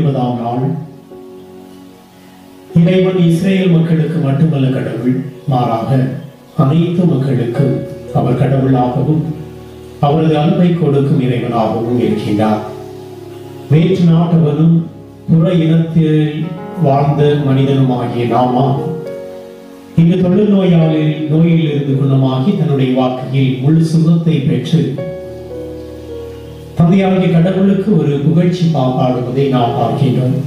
ஐம்பதாம் நாள் இறைவன் இஸ்ரேல் மக்களுக்கு மட்டுமல்ல கடவுள் மாறாக அனைத்து மக்களுக்கும் அவர் கடவுளாகவும் அவரது அன்பை கொடுக்கும் இறைவனாகவும் இருக்கின்றார் வேற்று நாட்டவனும் புற இனத்தில் வாழ்ந்த மனிதனுமாகிய நாமா இங்கு தொழில் நோயாளில் நோயில் இருந்து குணமாகி தன்னுடைய வாழ்க்கையில் முழு சுகத்தை பெற்று தந்தையாகிய கடவுளுக்கு ஒரு புகழ்ச்சி பாடுவதை நாம் பார்க்கின்றோம்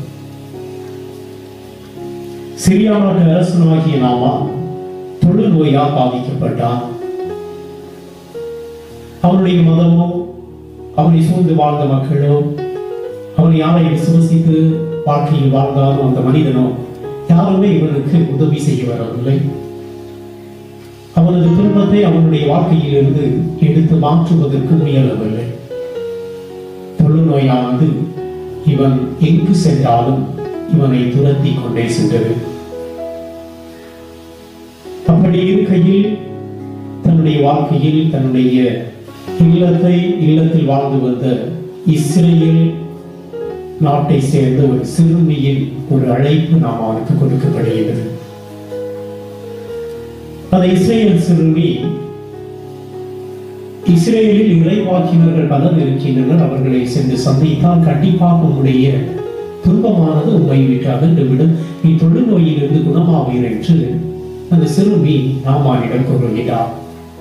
சிரியா நாட்டு அரசனாகிய நாமா தொழு நோயால் பாதிக்கப்பட்டார் அவனுடைய மதமோ அவனை சூழ்ந்து வாழ்ந்த மக்களோ அவன் யாரை விசுவசித்து வாழ்க்கையில் வாழ்ந்தாலும் அந்த மனிதனோ யாருமே இவனுக்கு உதவி செய்ய வரவில்லை அவனது துன்பத்தை அவனுடைய வாழ்க்கையில் இருந்து எடுத்து மாற்றுவதற்கு முயலவில்லை தொழுநோயானது இவன் எங்கு சென்றாலும் இவனை துரத்தி கொண்டே சென்றது அப்படி இருக்கையில் தன்னுடைய வாழ்க்கையில் தன்னுடைய இல்லத்தை இல்லத்தில் வாழ்ந்து வந்த இஸ்ரேல் நாட்டை சேர்ந்த ஒரு சிறுமியின் ஒரு அழைப்பு நாம் அவனுக்கு கொடுக்கப்படுகிறது அந்த இஸ்ரேல் சிறுமி இஸ்ரேலில் இறைவாக்கினர்கள் பலர் இருக்கின்றனர் அவர்களை சென்று சந்தித்தால் கண்டிப்பாக உன்னுடைய துன்பமானது உண்மை விட்டு அகன்றுவிடும் நீ தொழுநோயிலிருந்து குணமாவீர் என்று அந்த சிறுமி நாமானிடம் கூறுகிறார்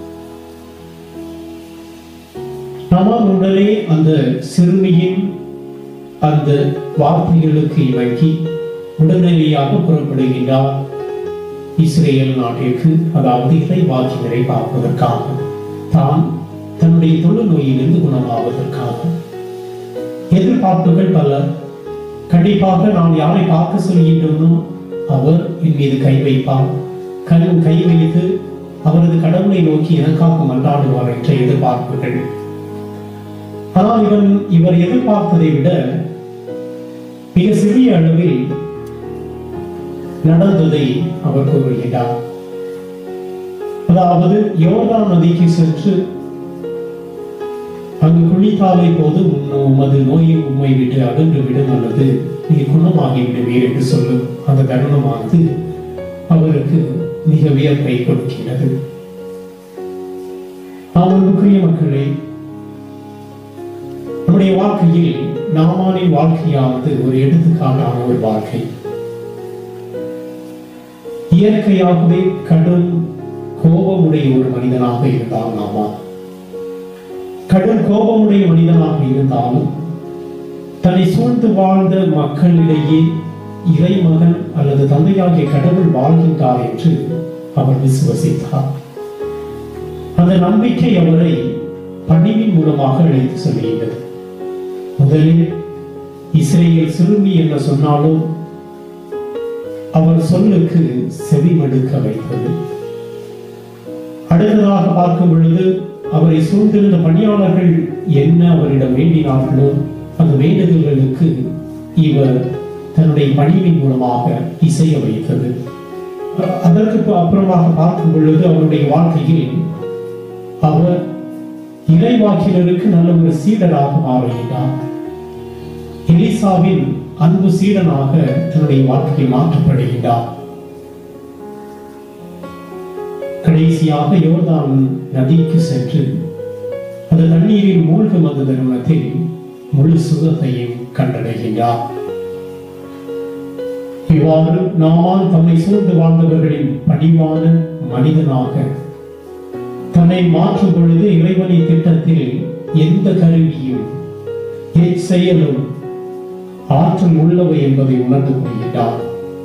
நாமான் உடனே அந்த சிறுமியின் அந்த வார்த்தைகளுக்கு இணங்கி உடனடியாக புறப்படுகின்றார் இஸ்ரேல் நாட்டிற்கு அதாவது இறைவாக்கினரை பார்ப்பதற்காக தான் தன்னுடைய தொழு நோயிலிருந்து குணமாவதற்காக எதிர்பார்ப்புகள் பல கண்டிப்பாக நான் யாரை பார்க்க சொல்கின்றனோ அவர் என் மீது கை வைப்பார் கண் கை வைத்து அவரது கடவுளை நோக்கி எனக்காக மன்றாடுவார் என்ற எதிர்பார்ப்புகள் ஆனால் இவன் இவர் எதிர்பார்த்ததை விட மிக சிறிய அளவில் நடந்ததை அவர் கூறுகிறார் அதாவது யோர்தான் நதிக்கு சென்று அங்கு குளித்தாலே போது உன் உமது நோயை உண்மை விட்டு அகன்று விடும் அல்லது நீ குணமாகி விடுவீர் என்று சொல்லும் அந்த தருணமானது அவருக்கு மிக வியப்பை கொடுக்கிறது நாம் அன்புக்குரிய மக்களே நம்முடைய வாழ்க்கையில் நாமானின் வாழ்க்கையானது ஒரு எடுத்துக்காட்டான ஒரு வாழ்க்கை இயற்கையாகவே கடும் கோபமுடைய ஒரு மனிதனாக இருந்தால் நாமா கடும் கோபமுடைய மனிதனாக இருந்தாலும் தன்னை சூழ்ந்து வாழ்ந்த மக்களிடையே இறைமகன் அல்லது தந்தையாகிய கடவுள் வாழ்கின்றார் என்று அவர் விசுவசித்தார் அந்த நம்பிக்கை அவரை பணிவின் மூலமாக அழைத்து செல்கின்றது முதலில் இஸ்ரேல் சிறுமி என்ன சொன்னாலும் அவர் சொல்லுக்கு செவிமடுக்க வைத்தது அடுத்ததாக பார்க்கும் பொழுது அவரை சூழ்ந்திருந்த பணியாளர்கள் என்ன அவரிடம் வேண்டினார்களோ அந்த வேண்டுதல்களுக்கு இவர் தன்னுடைய பணிவின் மூலமாக இசைய வைத்தது அதற்கு அப்புறமாக பார்க்கும் பொழுது அவருடைய வாழ்க்கையில் அவர் இறைவாக்கினருக்கு நல்ல ஒரு சீடராக மாறுகிறார் எலிசாவின் அன்பு சீடனாக தன்னுடைய வாழ்க்கையில் மாற்றப்படுகின்றார் கடைசியாக யோர்தான் நதிக்கு சென்று அந்த தண்ணீரில் மூழ்கும் அந்த தருணத்தில் முழு சுகத்தையும் கண்டடைகின்றார் இவ்வாறு நாமால் தம்மை சூழ்ந்து வாழ்ந்தவர்களின் பணிவான மனிதனாக தன்னை மாற்றும் பொழுது இறைவனின் திட்டத்தில் எந்த கருவியும் செயலும் ஆற்றல் உள்ளவை என்பதை உணர்ந்து கொள்கின்றார்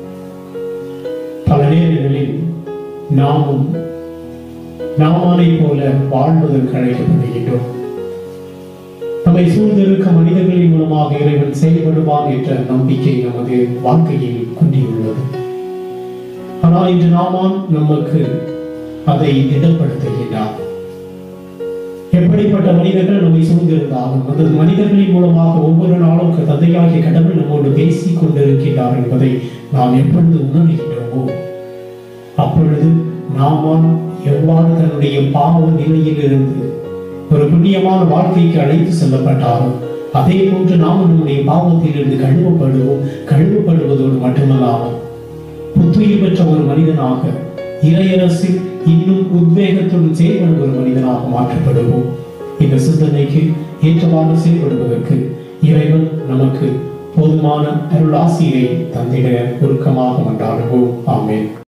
பல நேரங்களில் நாமும் நாமானை போல வாழ்வதற்கு அழைக்கப்படுகின்றோம் நம்மை சூழ்ந்திருக்க மனிதர்களின் மூலமாக இறைவன் செயல்படுவான் என்ற நம்பிக்கை நமது வாழ்க்கையில் குண்டியுள்ளது ஆனால் இன்று நாமான் நமக்கு அதை திடப்படுத்துகின்றார் எப்படிப்பட்ட மனிதர்கள் நம்மை சூழ்ந்திருந்தாலும் அந்த மனிதர்களின் மூலமாக ஒவ்வொரு நாளும் தந்தையாகிய கடவுள் நம்மோடு பேசிக் கொண்டிருக்கின்றார் என்பதை நாம் எப்பொழுது உணர்கின்றோமோ அப்பொழுது நாமான் எவ்வாறு தன்னுடைய பாவ நிலையில் இருந்து ஒரு புண்ணியமான வாழ்க்கைக்கு அழைத்து செல்லப்பட்டாரோ அதே போன்று நாம் நம்முடைய பாவத்திலிருந்து கழுவப்படுவோம் கழுவப்படுவதோடு மட்டுமல்லாமல் புத்துயிர் பெற்ற ஒரு மனிதனாக இறையரசில் இன்னும் உத்வேகத்துடன் செயல்படும் ஒரு மனிதனாக மாற்றப்படுவோம் இந்த சிந்தனைக்கு ஏற்றவாறு செயல்படுவதற்கு இறைவன் நமக்கு போதுமான அருள் ஆசியை தந்திட உருக்கமாக மன்றாடுவோம் ஆமென்